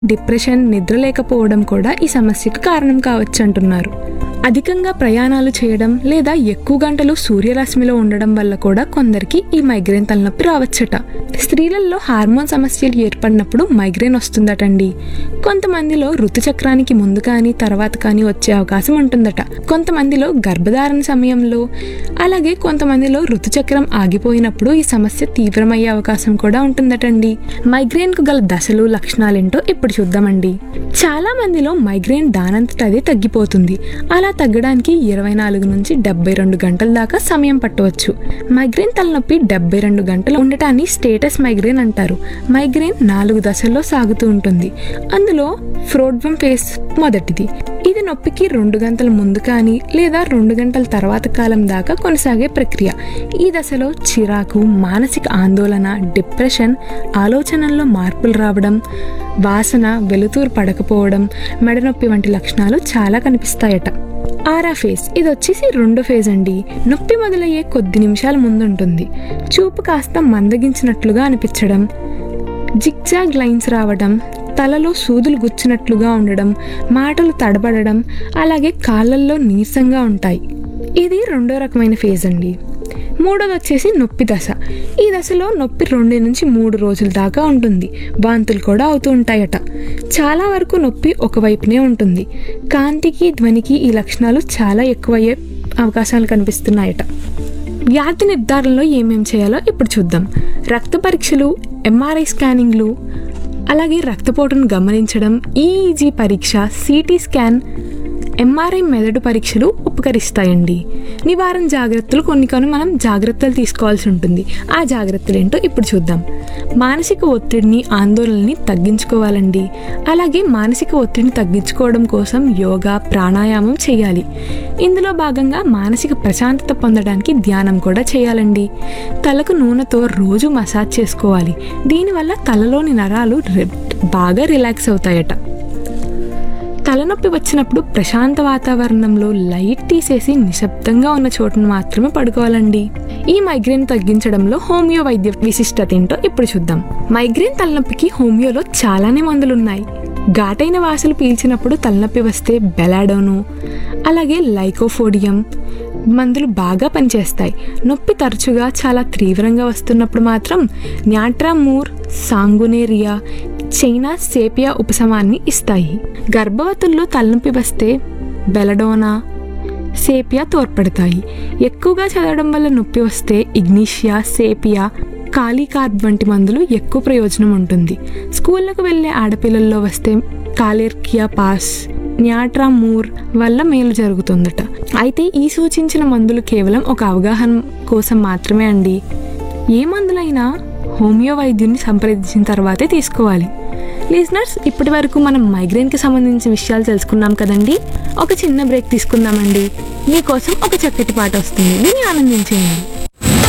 depression నిద్ర లేకపోవడం కూడా ఈ సమస్యకు కారణం కావచ్చు అంటున్నారు అధికంగా ప్రయాణాలు చేయడం లేదా ఎక్కువ గంటలు సూర్యరశ్మిలో ఉండడం వల్ల కూడా కొందరికి ఈ మైగ్రేన్ తలనొప్పి రావచ్చట స్త్రీలలో హార్మోన్ సమస్యలు ఏర్పడినప్పుడు మైగ్రేన్ వస్తుందటండి కొంతమందిలో ఋతుచక్రానికి ముందు కానీ తర్వాత కానీ వచ్చే అవకాశం ఉంటుందట కొంతమందిలో గర్భధారణ సమయంలో అలాగే కొంతమందిలో ఋతుచక్రం ఆగిపోయినప్పుడు ఈ సమస్య తీవ్రమయ్యే అవకాశం కూడా ఉంటుందటండి మైగ్రేన్ కు గల దశలు లక్షణాలేంటో ఇప్పుడు చూద్దామండి చాలా మందిలో మైగ్రేన్ దానంతట అదే తగ్గిపోతుంది అలా తగ్గడానికి ఇరవై నాలుగు నుంచి డెబ్బై రెండు గంటల దాకా సమయం పట్టవచ్చు మైగ్రేన్ తలనొప్పి డెబ్బై రెండు గంటలు ఉండటాన్ని స్టేటస్ మైగ్రేన్ అంటారు మైగ్రేన్ నాలుగు దశల్లో సాగుతూ ఉంటుంది అందులో ఫ్రోడ్వం ఫేస్ మొదటిది ఇది నొప్పికి రెండు గంటల ముందు కానీ లేదా రెండు గంటల తర్వాత కాలం దాకా కొనసాగే ప్రక్రియ ఈ దశలో చిరాకు మానసిక ఆందోళన డిప్రెషన్ ఆలోచనల్లో మార్పులు రావడం వాసన వెలుతురు పడకపోవడం మెడనొప్పి వంటి లక్షణాలు చాలా కనిపిస్తాయట ఆరా ఫేజ్ ఇది వచ్చేసి రెండో ఫేజ్ అండి నొప్పి మొదలయ్యే కొద్ది నిమిషాల ముందు ఉంటుంది చూపు కాస్త మందగించినట్లుగా అనిపించడం జిగ్జాగ్ లైన్స్ రావడం తలలో సూదులు గుచ్చినట్లుగా ఉండడం మాటలు తడబడడం అలాగే కాళ్ళల్లో నీరసంగా ఉంటాయి ఇది రెండో రకమైన ఫేజ్ అండి మూడోది వచ్చేసి నొప్పి దశ ఈ దశలో నొప్పి రెండు నుంచి మూడు రోజుల దాకా ఉంటుంది వాంతులు కూడా అవుతూ ఉంటాయట చాలా వరకు నొప్పి ఒకవైపునే ఉంటుంది కాంతికి ధ్వనికి ఈ లక్షణాలు చాలా ఎక్కువయ్యే అవకాశాలు కనిపిస్తున్నాయట వ్యాధి నిర్ధారణలో ఏమేం చేయాలో ఇప్పుడు చూద్దాం రక్త పరీక్షలు ఎంఆర్ఐ స్కానింగ్లు అలాగే రక్తపోటును గమనించడం ఈఈజీ పరీక్ష సిటీ స్కాన్ ఎంఆర్ఐ మెదడు పరీక్షలు ఉపకరిస్తాయండి నివారణ జాగ్రత్తలు కొన్ని కొన్ని మనం జాగ్రత్తలు తీసుకోవాల్సి ఉంటుంది ఆ జాగ్రత్తలు ఏంటో ఇప్పుడు చూద్దాం మానసిక ఒత్తిడిని ఆందోళనని తగ్గించుకోవాలండి అలాగే మానసిక ఒత్తిడిని తగ్గించుకోవడం కోసం యోగా ప్రాణాయామం చేయాలి ఇందులో భాగంగా మానసిక ప్రశాంతత పొందడానికి ధ్యానం కూడా చేయాలండి తలకు నూనెతో రోజు మసాజ్ చేసుకోవాలి దీనివల్ల తలలోని నరాలు రి- బాగా రిలాక్స్ అవుతాయట తలనొప్పి వచ్చినప్పుడు ప్రశాంత వాతావరణంలో లైట్ తీసేసి నిశ్శబ్దంగా ఉన్న చోటును మాత్రమే పడుకోవాలండి ఈ మైగ్రేన్ తగ్గించడంలో హోమియో వైద్య విశిష్టత ఏంటో ఇప్పుడు చూద్దాం మైగ్రేన్ తలనొప్పికి హోమియోలో చాలానే మందులున్నాయి ఘాటైన వాసలు పీల్చినప్పుడు తలనొప్పి వస్తే బెలాడోను అలాగే లైకోఫోడియం మందులు బాగా పనిచేస్తాయి నొప్పి తరచుగా చాలా తీవ్రంగా వస్తున్నప్పుడు మాత్రం న్యాట్రామూర్ సాంగునేరియా చైనా సేపియా ఉపశమాన్ని ఇస్తాయి గర్భవతుల్లో తలనొప్పి వస్తే బెలడోనా సేపియా తోడ్పడతాయి ఎక్కువగా చదవడం వల్ల నొప్పి వస్తే ఇగ్నీషియా సేపియా కాలీకార్బ్ వంటి మందులు ఎక్కువ ప్రయోజనం ఉంటుంది స్కూళ్ళకు వెళ్ళే ఆడపిల్లల్లో వస్తే కాలేర్కియా పాస్ న్యాట్రామూర్ వల్ల మేలు జరుగుతుందట అయితే ఈ సూచించిన మందులు కేవలం ఒక అవగాహన కోసం మాత్రమే అండి ఏ మందులైనా హోమియో వైద్యుని సంప్రదించిన తర్వాతే తీసుకోవాలి లిజనర్స్ ఇప్పటి వరకు మనం మైగ్రేన్కి సంబంధించిన విషయాలు తెలుసుకున్నాం కదండి ఒక చిన్న బ్రేక్ తీసుకుందామండి మీకోసం ఒక చక్కటి పాట వస్తుంది విని ఆనందించేయండి